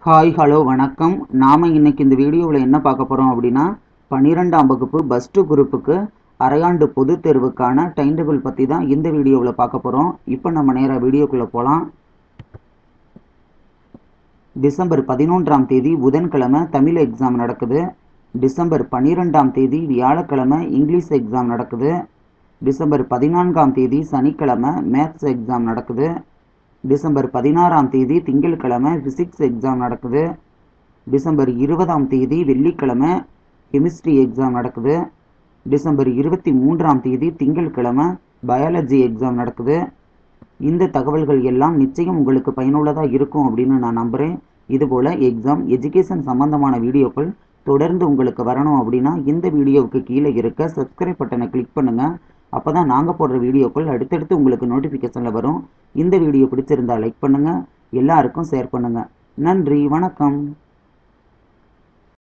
hi hello வணக்கம் நாம் இன்னைக்கு இந்த வீடியோவில் என்ன பார்க்க போகிறோம் அப்படின்னா பன்னிரெண்டாம் வகுப்பு பஸ் டூ குரூப்புக்கு அரையாண்டு பொதுத் தேர்வுக்கான டைம் டேபிள் பற்றி தான் இந்த வீடியோவில் பார்க்க போகிறோம் இப்போ நம்ம நேராக வீடியோக்குள்ளே போகலாம் டிசம்பர் பதினொன்றாம் தேதி புதன்கிழமை தமிழ் எக்ஸாம் நடக்குது டிசம்பர் பன்னிரெண்டாம் தேதி வியாழக்கிழமை இங்கிலீஷ் எக்ஸாம் நடக்குது டிசம்பர் பதினான்காம் தேதி சனிக்கிழமை மேத்ஸ் எக்ஸாம் நடக்குது டிசம்பர் பதினாறாம் தேதி திங்கட்கிழமை ஃபிசிக்ஸ் எக்ஸாம் நடக்குது டிசம்பர் இருபதாம் தேதி வெள்ளிக்கிழமை கெமிஸ்ட்ரி எக்ஸாம் நடக்குது டிசம்பர் இருபத்தி மூன்றாம் தேதி திங்கட்கிழமை பயாலஜி எக்ஸாம் நடக்குது இந்த தகவல்கள் எல்லாம் நிச்சயம் உங்களுக்கு பயனுள்ளதாக இருக்கும் அப்படின்னு நான் நம்புகிறேன் இதுபோல் எக்ஸாம் எஜுகேஷன் சம்பந்தமான வீடியோக்கள் தொடர்ந்து உங்களுக்கு வரணும் அப்படின்னா இந்த வீடியோவுக்கு கீழே இருக்க சப்ஸ்கிரைப் பட்டனை கிளிக் பண்ணுங்கள் அப்போ தான் நாங்கள் போடுற வீடியோக்கள் அடுத்தடுத்து உங்களுக்கு நோட்டிஃபிகேஷனில் வரும் இந்த வீடியோ பிடிச்சிருந்தா லைக் பண்ணுங்கள் எல்லாருக்கும் ஷேர் பண்ணுங்கள் நன்றி வணக்கம்